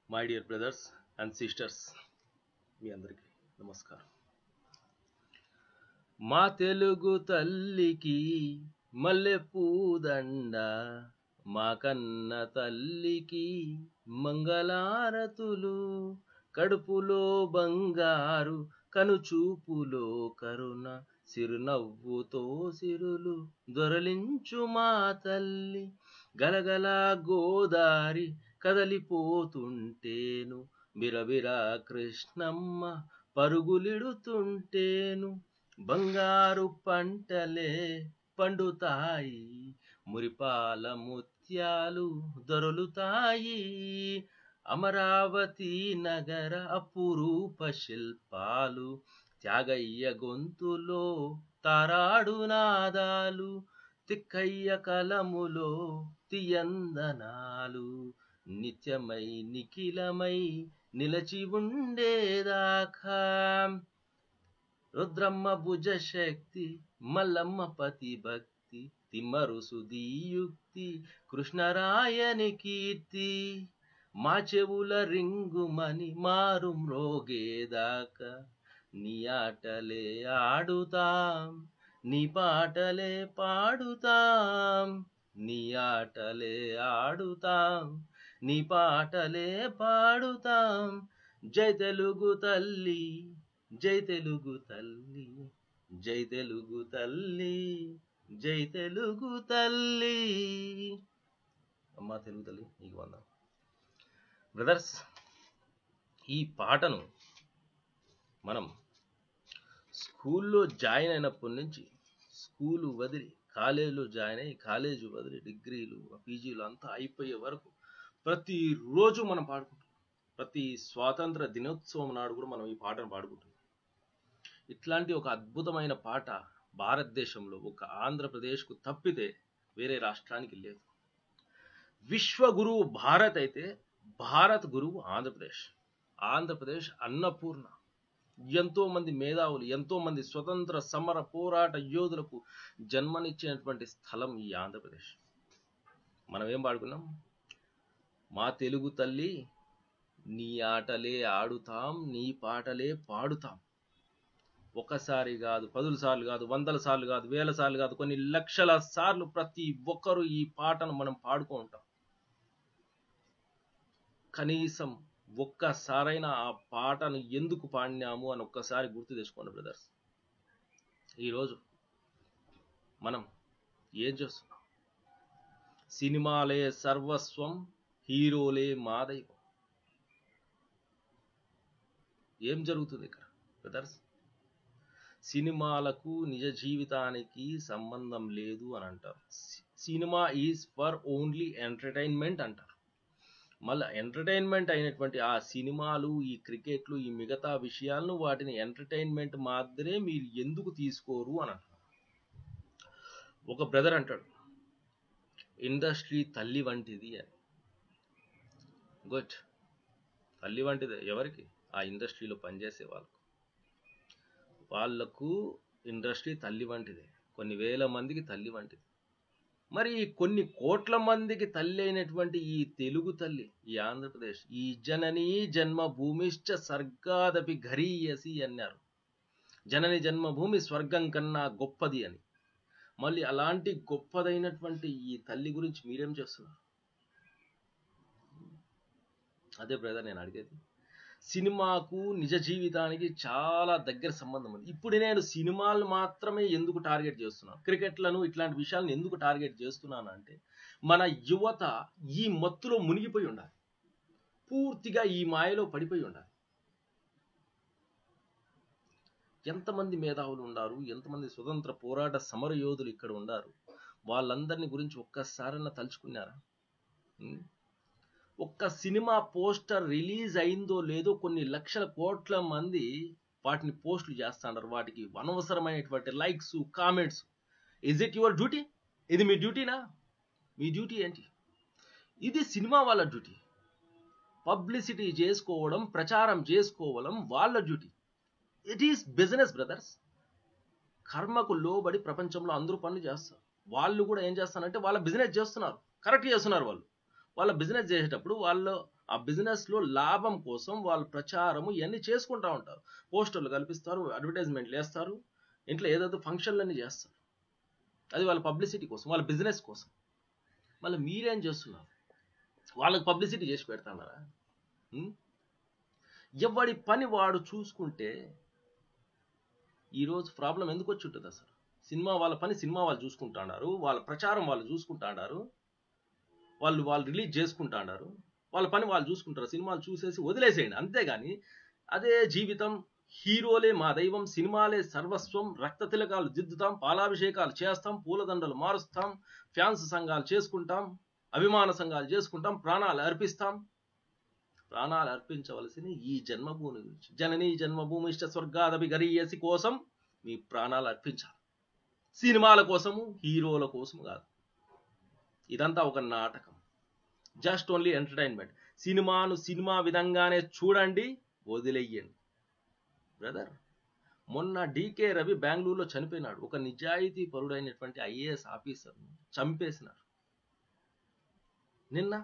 my dear brothers and sisters మీ అందరికీ నమస్కారం మా తెలుగు తల్లికి మల్లె పూదండ మా కన్న తల్లికి మంగళారతులు కడుపులో బంగారు కనుచూపులో కరుణ సిరునవ్వుతో సిరులు దొరలించు మా తల్లి గలగల గోదారి కదలిపోతుంటేను బిరబిరా కృష్ణమ్మ పరుగులిడుతుంటేను బంగారు పంటలే పండుతాయి మురిపాల ముత్యాలు దొరలుతాయి అమరావతి నగర అపురూప శిల్పాలు త్యాగయ్య గొంతులో తారాడు నాదాలు తిక్కయ్య కలములో తియందనాలు నిత్యమై నిఖిలమై నిలచి ఉండేదాకా రుద్రమ్మ భుజ శక్తి మల్లమ్మ పతి భక్తి తిమ్మరు సుదీయుక్తి కృష్ణరాయని కీర్తి మా చెవుల రింగుమని మారు మ్రోగేదాకా నీ ఆటలే ఆడుతాం నీ పాటలే పాడుతాం నీ ఆటలే ఆడుతాం నీ పాటలే పాడుతాం జై తెలుగు తల్లి జై తెలుగు తల్లి జై తెలుగు తల్లి జై తెలుగు తల్లి అమ్మా తెలుగు తల్లి నీకు వందా బ్రదర్స్ ఈ పాటను మనం స్కూల్లో జాయిన్ అయినప్పటి నుంచి స్కూలు వదిలి కాలేజీలో జాయిన్ అయ్యి కాలేజీ వదిలి డిగ్రీలు పీజీలు అంతా అయిపోయే వరకు ప్రతిరోజు మనం పాడుకుంటాం ప్రతి స్వాతంత్ర దినోత్సవం నాడు కూడా మనం ఈ పాటను పాడుకుంటున్నాం ఇట్లాంటి ఒక అద్భుతమైన పాట భారతదేశంలో ఒక ఆంధ్రప్రదేశ్కు తప్పితే వేరే రాష్ట్రానికి లేదు విశ్వ గురువు భారత్ అయితే భారత్ గురువు ఆంధ్రప్రదేశ్ ఆంధ్రప్రదేశ్ అన్నపూర్ణ ఎంతో మంది మేధావులు ఎంతో మంది స్వతంత్ర సమర పోరాట యోధులకు జన్మనిచ్చినటువంటి స్థలం ఈ ఆంధ్రప్రదేశ్ మనం ఏం పాడుకున్నాం మా తెలుగు తల్లి నీ ఆటలే ఆడుతాం నీ పాటలే పాడుతాం ఒకసారి కాదు పదుల సార్లు కాదు వందల సార్లు కాదు వేల సార్లు కాదు కొన్ని లక్షల సార్లు ప్రతి ఒక్కరూ ఈ పాటను మనం పాడుకుంటాం కనీసం ఒక్కసారైనా ఆ పాటను ఎందుకు పాడినాము అని ఒక్కసారి గుర్తు తెచ్చుకోండి బ్రదర్స్ ఈరోజు మనం ఏం చేస్తున్నాం సినిమాలే సర్వస్వం హీరోలే మా దైవం ఏం జరుగుతుంది ఇక్కడ బ్రదర్స్ సినిమాలకు నిజ జీవితానికి సంబంధం లేదు అని అంటారు cinema is for only entertainment అంటారు మళ్ళీ ఎంటర్టైన్మెంట్ అయినటువంటి ఆ సినిమాలు ఈ క్రికెట్లు ఈ మిగతా విషయాలను వాటిని ఎంటర్టైన్మెంట్ మాత్రమే మీరు ఎందుకు తీసుకోరు అని అంటారు ఒక బ్రదర్ అంటాడు ఇండస్ట్రీ తల్లి వంటిది అని గుడ్ తల్లి వంటిది ఎవరికి ఆ ఇండస్ట్రీలో పనిచేసే వాళ్ళకు వాళ్లకు ఇండస్ట్రీ తల్లి వంటిదే కొన్ని వేల మందికి తల్లి వంటిది మరి కొన్ని కోట్ల మందికి తల్లి అయినటువంటి ఈ తెలుగు తల్లి ఈ ఆంధ్రప్రదేశ్ ఈ జనని జన్మ భూమిశ్చ స్వర్గాదపి ఘరీయసి అన్నారు జనని జన్మభూమి స్వర్గం కన్నా గొప్పది అని మళ్ళీ అలాంటి గొప్పదైనటువంటి ఈ తల్లి గురించి మీరేం చేస్తున్నారు అదే బ్రదర్ నేను అడిగేది సినిమాకు నిజ జీవితానికి చాలా దగ్గర సంబంధం ఉంది ఇప్పుడు నేను సినిమాలు మాత్రమే ఎందుకు టార్గెట్ చేస్తున్నాను క్రికెట్లను ఇట్లాంటి విషయాలను ఎందుకు టార్గెట్ చేస్తున్నాను అంటే మన యువత ఈ మత్తులో మునిగిపోయి ఉండాలి పూర్తిగా ఈ మాయలో పడిపోయి ఉండాలి ఎంతమంది మేధావులు ఉన్నారు ఎంతమంది స్వతంత్ర పోరాట సమర యోధులు ఇక్కడ ఉన్నారు వాళ్ళందరినీ గురించి ఒక్కసారన్నా తలుచుకున్నారా ఒక్క సినిమా పోస్టర్ రిలీజ్ అయిందో లేదో కొన్ని లక్షల కోట్ల మంది వాటిని పోస్టులు చేస్తున్నారు వాటికి అనవసరమైనటువంటి likes comments is it your duty ఇది మీ డ్యూటీనా మీ డ్యూటీ ఏంటి ఇది సినిమా వాళ్ళ డ్యూటీ పబ్లిసిటీ చేసుకోవడం ప్రచారం చేసుకోవడం వాళ్ళ duty it is business brothers కర్మకు లోబడి ప్రపంచంలో అందరూ పనులు చేస్తారు వాళ్ళు కూడా ఏం చేస్తారంటే వాళ్ళ బిజినెస్ చేస్తున్నారు కరెక్ట్ చేస్తున్నారు వాళ్ళు వాళ్ళ బిజినెస్ చేసేటప్పుడు వాళ్ళు ఆ బిజినెస్ లో లాభం కోసం వాళ్ళు ప్రచారము ఇవన్నీ చేసుకుంటా ఉంటారు పోస్టర్లు కల్పిస్తారు అడ్వర్టైజ్మెంట్లు వేస్తారు ఇంట్లో ఏదైతే ఫంక్షన్లన్నీ చేస్తారు అది వాళ్ళ పబ్లిసిటీ కోసం వాళ్ళ బిజినెస్ కోసం మళ్ళీ మీరేం చేస్తున్నారు వాళ్ళకి పబ్లిసిటీ చేసి పెడతాడారా ఎవడి పని వాడు చూసుకుంటే ఈరోజు ప్రాబ్లం ఎందుకు వచ్చి ఉంటుంది అసలు సినిమా వాళ్ళ పని సినిమా వాళ్ళు చూసుకుంటాడారు వాళ్ళ ప్రచారం వాళ్ళు చూసుకుంటాడారు వాళ్ళు వాళ్ళు రిలీజ్ చేసుకుంటాడారు వాళ్ళ పని వాళ్ళు చూసుకుంటారు సినిమాలు చూసేసి వదిలేసేయండి అంతేగాని అదే జీవితం హీరోలే మా దైవం సినిమాలే సర్వస్వం రక్త తిలకాలు దిద్దుతాం పాలాభిషేకాలు చేస్తాం పూలదండలు మారుస్తాం ఫ్యాన్స్ సంఘాలు చేసుకుంటాం అభిమాన సంఘాలు చేసుకుంటాం ప్రాణాలు అర్పిస్తాం ప్రాణాలు అర్పించవలసిన ఈ జన్మభూమి గురించి జనని జన్మభూమి ఇష్ట స్వర్గాదభి గరీయసి కోసం మీ ప్రాణాలు అర్పించాలి సినిమాల కోసము హీరోల కోసము కాదు ఇదంతా ఒక నాటకం జస్ట్ ఓన్లీ ఎంటర్టైన్మెంట్ సినిమాను సినిమా విధంగానే చూడండి వదిలేయండి బ్రదర్ మొన్న డీకే రవి బెంగళూరులో చనిపోయినాడు ఒక నిజాయితీ పరుడైనటువంటి ఐఏఎస్ ఆఫీసర్ను చంపేసినారు నిన్న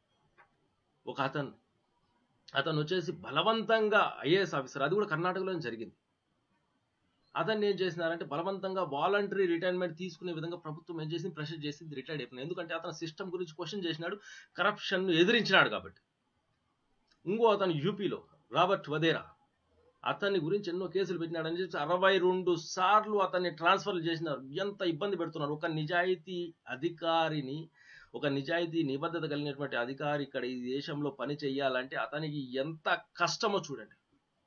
ఒక అతను అతను వచ్చేసి బలవంతంగా ఐఏఎస్ ఆఫీసర్ అది కూడా కర్ణాటకలో జరిగింది అతన్ని ఏం చేసినారంటే బలవంతంగా వాలంటరీ రిటైర్మెంట్ తీసుకునే విధంగా ప్రభుత్వం ఏం చేసింది ప్రెషర్ చేసింది రిటైర్డ్ అయిపోయింది ఎందుకంటే అతను సిస్టమ్ గురించి క్వశ్చన్ చేసినాడు కరప్షన్ ఎదిరించినాడు కాబట్టి ఇంకో అతను యూపీలో రాబర్ట్ వదేరా అతని గురించి ఎన్నో కేసులు పెట్టినాడని చెప్పి అరవై రెండు సార్లు అతన్ని ట్రాన్స్ఫర్ చేసినారు ఎంత ఇబ్బంది పెడుతున్నారు ఒక నిజాయితీ అధికారిని ఒక నిజాయితీ నిబద్ధత కలిగినటువంటి అధికారి ఇక్కడ ఈ దేశంలో పని చేయాలంటే అతనికి ఎంత కష్టమో చూడండి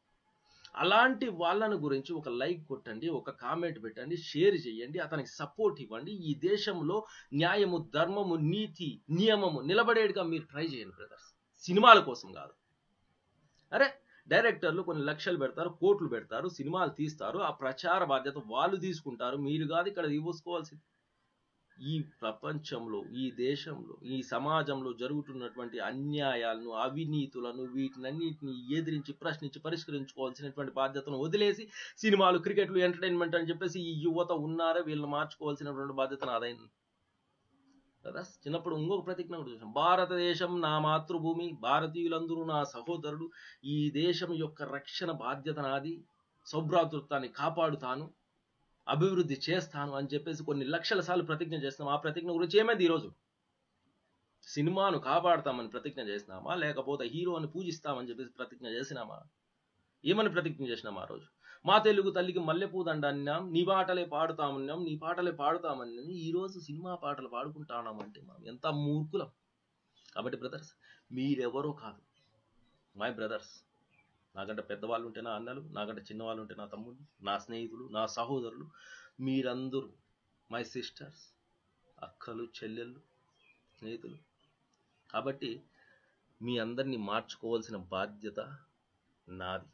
అలాంటి వాళ్ళని గురించి ఒక లైక్ కొట్టండి ఒక కామెంట్ పెట్టండి షేర్ చేయండి అతనికి సపోర్ట్ ఇవ్వండి ఈ దేశంలో న్యాయము ధర్మము నీతి నియమము నిలబడేట్టుగా మీరు ట్రై చేయండి బ్రదర్స్ సినిమాల కోసం కాదు అరే డైరెక్టర్లు కొన్ని లక్షలు పెడతారు కోట్లు పెడతారు సినిమాలు తీస్తారు ఆ ప్రచార బాధ్యత వాళ్ళు తీసుకుంటారు మీరు కాదు ఇక్కడ తీసుకోవాల్సింది ఈ ప్రపంచంలో ఈ దేశంలో ఈ సమాజంలో జరుగుతున్నటువంటి అన్యాయాలను అవినీతులను వీటినన్నింటిని ఎదిరించి ప్రశ్నించి పరిష్కరించుకోవాల్సినటువంటి బాధ్యతను వదిలేసి సినిమాలు క్రికెట్లు ఎంటర్టైన్మెంట్ అని చెప్పేసి ఈ యువత ఉన్నారే వీళ్ళని మార్చుకోవాల్సినటువంటి బాధ్యత నాదైంది కదా చిన్నప్పుడు ఇంకొక ప్రతిజ్ఞ కూడా చూసాం భారతదేశం నా మాతృభూమి భారతీయులందరూ నా సహోదరుడు ఈ దేశం యొక్క రక్షణ బాధ్యత నాది సౌభ్రాతృత్వాన్ని కాపాడుతాను అభివృద్ధి చేస్తాను అని చెప్పేసి కొన్ని లక్షల సార్లు ప్రతిజ్ఞ చేస్తున్నాం ఆ ప్రతిజ్ఞ గురించి ఏమైంది ఈరోజు సినిమాను కాపాడతామని ప్రతిజ్ఞ చేసినామా లేకపోతే హీరోని పూజిస్తామని చెప్పేసి ప్రతిజ్ఞ చేసినామా ఏమని ప్రతిజ్ఞ చేసినామా ఆ రోజు మా తెలుగు తల్లికి మల్లెపూ దండన్నాం నీ పాటలే పాడుతామన్నాం నీ పాటలే పాడుతామని ఈ రోజు సినిమా పాటలు పాడుకుంటామంటే మనం ఎంత మూర్ఖులం కాబట్టి బ్రదర్స్ మీరెవరో కాదు మై బ్రదర్స్ నాకంటే పెద్దవాళ్ళు ఉంటే నా అన్నలు నాకంటే చిన్నవాళ్ళు ఉంటే నా తమ్ముడు నా స్నేహితులు నా సహోదరులు మీరందరూ మై సిస్టర్స్ అక్కలు చెల్లెళ్ళు స్నేహితులు కాబట్టి మీ అందరినీ మార్చుకోవాల్సిన బాధ్యత నాది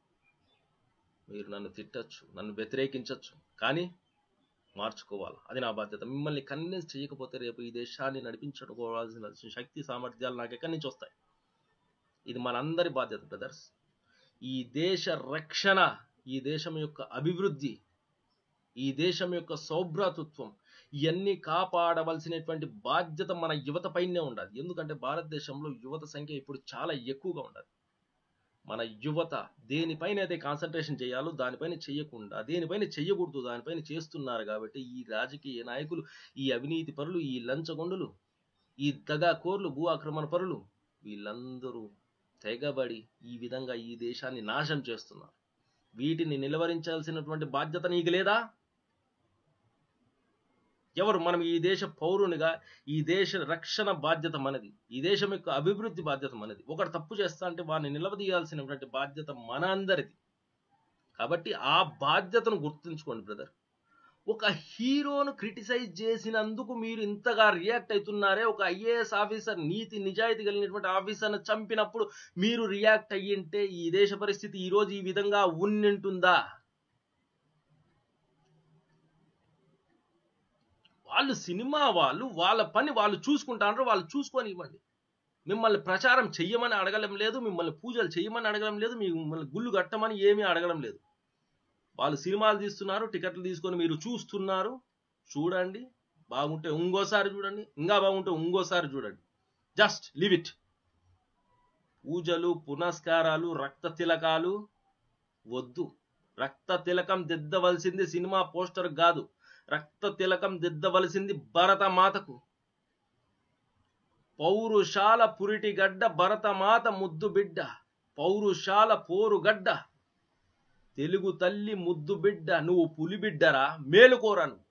మీరు నన్ను తిట్టచ్చు నన్ను వ్యతిరేకించవచ్చు కానీ మార్చుకోవాలి అది నా బాధ్యత మిమ్మల్ని కన్విన్స్ చేయకపోతే రేపు ఈ దేశాన్ని నడిపించుకోవాల్సిన శక్తి సామర్థ్యాలు నాకు ఎక్కడి నుంచి వస్తాయి ఇది మనందరి బాధ్యత బ్రదర్స్ ఈ దేశ రక్షణ ఈ దేశం యొక్క అభివృద్ధి ఈ దేశం యొక్క సౌభ్రాతృత్వం ఇవన్నీ కాపాడవలసినటువంటి బాధ్యత మన యువత పైనే ఉండాలి ఎందుకంటే భారతదేశంలో యువత సంఖ్య ఇప్పుడు చాలా ఎక్కువగా ఉండాలి మన యువత దేనిపైన అయితే కాన్సన్ట్రేషన్ చేయాలో దానిపైన చేయకుండా దేనిపైన చెయ్యకూడదు దానిపైన చేస్తున్నారు కాబట్టి ఈ రాజకీయ నాయకులు ఈ అవినీతి పరులు ఈ లంచగొండులు ఈ దగాకోర్లు భూ ఆక్రమణ పరులు వీళ్ళందరూ తెగబడి ఈ విధంగా ఈ దేశాన్ని నాశనం చేస్తున్నారు వీటిని నిలవరించాల్సినటువంటి బాధ్యత నీకు లేదా ఎవరు మనం ఈ దేశ పౌరునిగా ఈ దేశ రక్షణ బాధ్యత మనది ఈ దేశం యొక్క అభివృద్ధి బాధ్యత మనది ఒకటి తప్పు చేస్తా అంటే వారిని నిలవదీయాల్సినటువంటి బాధ్యత మన అందరిది కాబట్టి ఆ బాధ్యతను గుర్తుంచుకోండి బ్రదర్ ఒక హీరోను క్రిటిసైజ్ చేసినందుకు మీరు ఇంతగా రియాక్ట్ అవుతున్నారే ఒక ఐఏఎస్ ఆఫీసర్ నీతి నిజాయితీ కలిగినటువంటి ఆఫీసర్ను చంపినప్పుడు మీరు రియాక్ట్ అయ్యింటే ఈ దేశ పరిస్థితి ఈ రోజు ఈ విధంగా ఉన్నింటుందా వాళ్ళు సినిమా వాళ్ళు వాళ్ళ పని వాళ్ళు చూసుకుంటారు వాళ్ళు చూసుకొని ఇవ్వండి మిమ్మల్ని ప్రచారం చెయ్యమని అడగడం లేదు మిమ్మల్ని పూజలు చెయ్యమని అడగడం లేదు మిమ్మల్ని గుళ్ళు కట్టమని ఏమీ అడగడం లేదు వాళ్ళు సినిమాలు తీస్తున్నారు టికెట్లు తీసుకొని మీరు చూస్తున్నారు చూడండి బాగుంటే ఇంకోసారి చూడండి ఇంకా బాగుంటే ఇంకోసారి చూడండి జస్ట్ లివ్ ఇట్ పూజలు పునస్కారాలు రక్త తిలకాలు వద్దు రక్త తిలకం దిద్దవలసింది సినిమా పోస్టర్ కాదు రక్త తిలకం దిద్దవలసింది భరతమాతకు పౌరుషాల పురిటిగడ్డ భరతమాత ముద్దు బిడ్డ పౌరుషాల పోరుగడ్డ తెలుగు తల్లి ముద్దు బిడ్డ నువ్వు పులిబిడ్డరా మేలుకోరా నువ్వు